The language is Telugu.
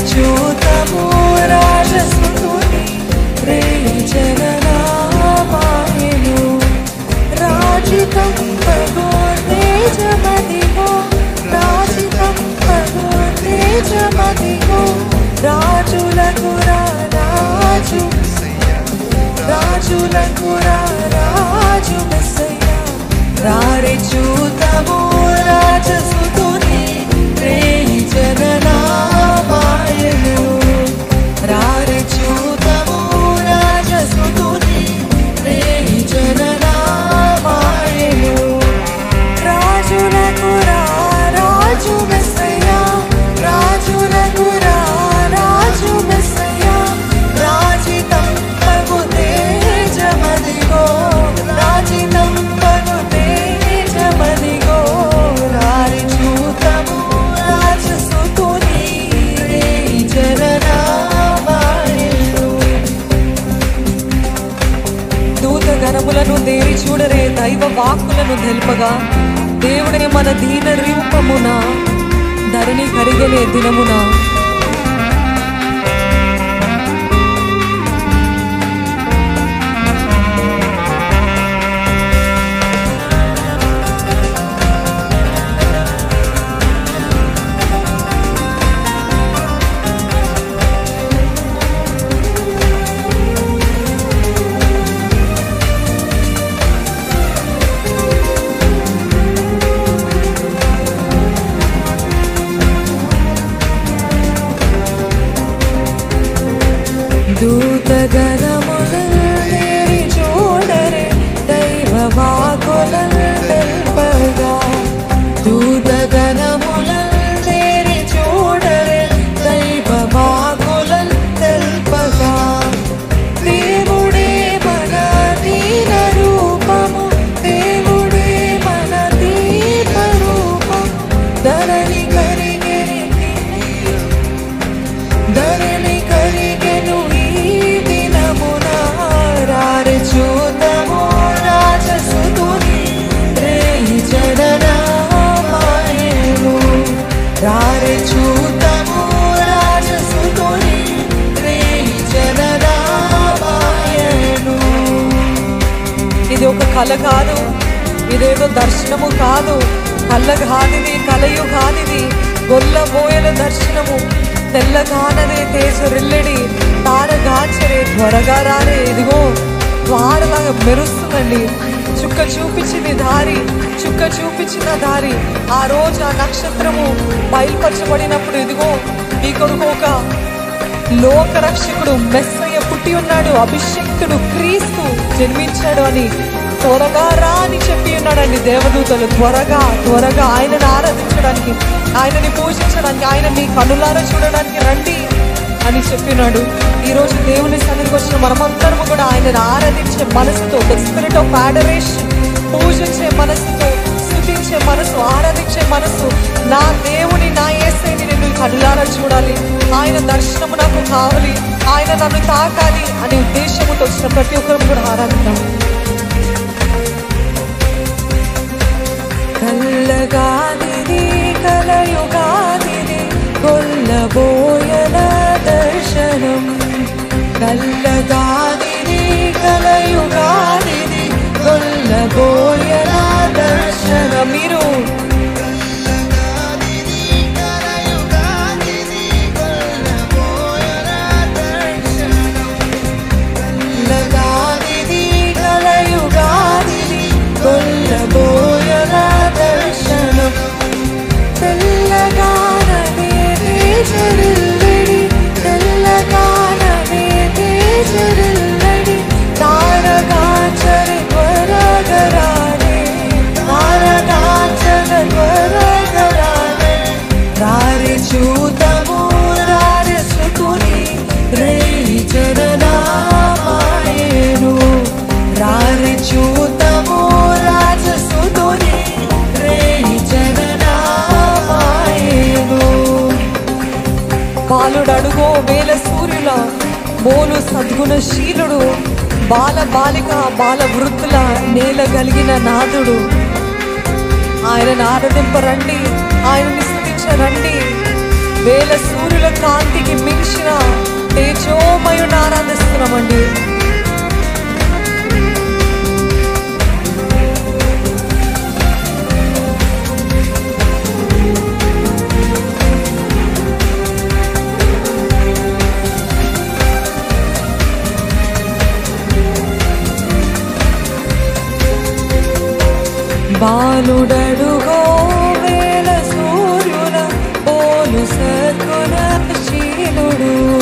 రారిచూతము రాజసుతుని ప్రేజననామాయను రాజితం పగో తేజమదిగో రాజితం పగో తేజమదిగో రాజులకు రాజు రాజులకు రాజు మెస్సయ్య రారి చూతము రాజసుతుని రేయి జననామాయను రారి చూతము రాజసుతుని రేయి జననామాయను రాజులకు రాజు మెస్సయ్య రాజులకు రాజు మెస్సయ్య రాజితం పగు తేజమదిగో రాజితం పగు తేజమదిగో రారి చూతము రాజసుతుని రేయి జననామాయను దూత గణములను దేవి చూడరే దైవ వాక్కులను తెలుపగా దేవుడిని మన దీన రూపమున ధరణి కరిగనే దినమున దూతగణములని చూడరే దైవ వాకులను తెల్పగా దూతగణములని చూడరే దైవ వాకులను తెల్పగా దేవుడే మన దీన రూపము దేవుడే మన దీన రూపం ధరణి కరిగే ధరణి కరిగెను ఈ దినమున రారి చూతము రాజసుతుని రేయి జననామాయను రారి చూతము రాజసుతుని రేయి జననామాయను ఇది ఒక కళ కాదు ఇదేదో దర్శనము కాదు కళ్ళ కాదిది కలయు కాదిది గొల్లబోయల దర్శనము తెల్లగానదే తేజరిల్లడి తారగాచరే త్వరగా రారే ఇదిగో ద్వారలాగా మెరుస్తుందండి చుక్క చూపించింది దారి చుక్క చూపించిన దారి ఆ రోజు ఆ నక్షత్రము బయలుపరచబడినప్పుడు ఇదిగో మీ కొరకు ఒక లోకరక్షకుడు మెస్సయ్య పుట్టి ఉన్నాడు అభిషక్తుడు క్రీస్తు జన్మించాడు అని త్వరగా రా అని చెప్పి ఉన్నాడండి దేవదూతలు త్వరగా త్వరగా ఆయనను ఆరాధించడానికి ఆయనని పూజించడానికి ఆయన నీ కనులారా చూడడానికి రండి అని చెప్పినాడు ఈ రోజు దేవుని సన్నిధికి వచ్చిన మనమందరము కూడా ఆయనను ఆరాధించే మనసుతో ద స్పిరిట్ ఆఫ్ ఆడరేషన్ పూజించే మనసుతో స్థుతించే మనసు ఆరాధించే మనసు నా దేవుని నా ఏసైని నేను కళ్ళారా చూడాలి ఆయన దర్శనము నాకు కావాలి ఆయన నన్ను తాకాలి అనే ఉద్దేశముతో వచ్చిన ప్రతి ఒక్కరు కూడా ఆరాధిద్దాం కల్లగాదిది కలయుగాదిది కొల్లబోయల దర్శనం కల్లగాదిది కలయుగాదిది కొల్లబోయల దర్శనం మీరు కల్లగాదిది కలయుగాదిది కొల్లబోయల దర్శనం తెల్లగానవే తేజరిల్లడి తెల్లగానవే తేజరిల్లడి తారగాచరి త్వరగరాడే తారగాచర త్వరగరాడే రారి చూతము రారి సుకుని రేయి చరణామాయేను రారి చూతము రాజసుతుని రేయి చరణామాయేను బాలుడు అడుగో వేల సూర్యుల బోలు సద్గుణశీలుడు బాల బాలిక బాల వృద్ధుల నేల కలిగిన నాథుడు ఆయనను ఆరాధింపరండి ఆయనని స్థుతించరండి వేల సూర్యుల కాంతికి మించిన తేజోమయుని ఆరాధిస్తున్నామండి బాలుడడుగో వేల సూర్యుల పోలు సకున శీలుడు